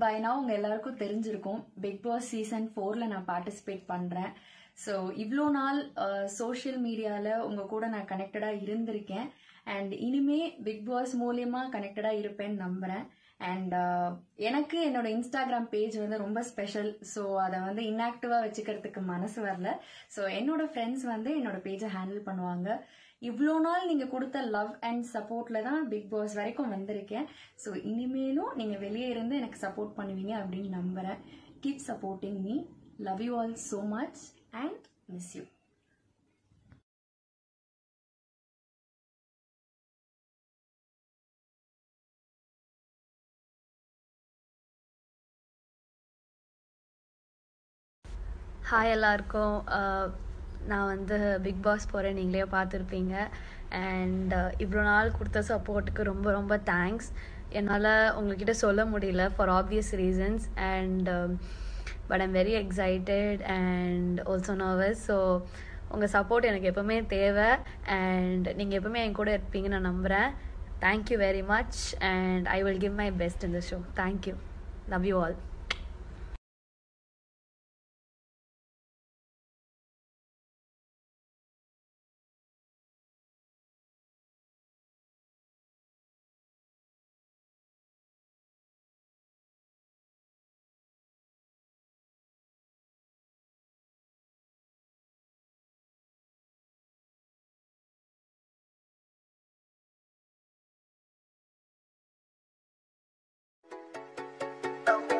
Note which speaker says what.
Speaker 1: by now உங்க எல்லாருக்கும் தெரிஞ்சிருக்கும் பிக் பாஸ் சீசன் ஃபோர்ல நான் பார்ட்டிசிபேட் பண்றேன் ஸோ இவ்வளோ நாள் சோஷியல் மீடியாவில் உங்க கூட நான் கனெக்டடாக இருந்திருக்கேன் அண்ட் இனிமே பிக் பாஸ் மூலியமா கனெக்டடாக இருப்பேன்னு நம்புறேன் அண்ட் எனக்கு என்னோட இன்ஸ்டாகிராம் பேஜ் வந்து ரொம்ப ஸ்பெஷல் ஸோ அதை வந்து இன்ஆக்டிவாக வச்சுக்கிறதுக்கு மனசு வரல ஸோ என்னோட ஃப்ரெண்ட்ஸ் வந்து என்னோட பேஜை ஹேண்டில் பண்ணுவாங்க இவ்வளோ நாள் நீங்கள் கொடுத்த லவ் அண்ட் சப்போர்ட்டில் தான் பிக் பாஸ் வரைக்கும் வந்திருக்கேன் ஸோ இனிமேலும் நீங்கள் வெளியே இருந்து எனக்கு சப்போர்ட் பண்ணுவீங்க அப்படின்னு நம்புகிறேன் keep supporting me love you all so much and miss you
Speaker 2: hi எல்லாருக்கும் அஹ், நான் வந்து பிக் பாஸ் போகிறேன் நீங்களே பார்த்துருப்பீங்க அண்ட் இவ்வளோ நாள் கொடுத்த சப்போர்ட்டுக்கு ரொம்ப ரொம்ப தேங்க்ஸ் என்னால் உங்ககிட்ட சொல்ல முடியல for obvious reasons and but I'm very excited and also nervous so உங்கள் சப்போர்ட் எனக்கு எப்போவுமே தேவை அண்ட் நீங்கள் எப்போவுமே என் கூட இருப்பீங்கன்னு நான் நம்புகிறேன் thank you very much and I will give my best in the show thank you love you all
Speaker 3: The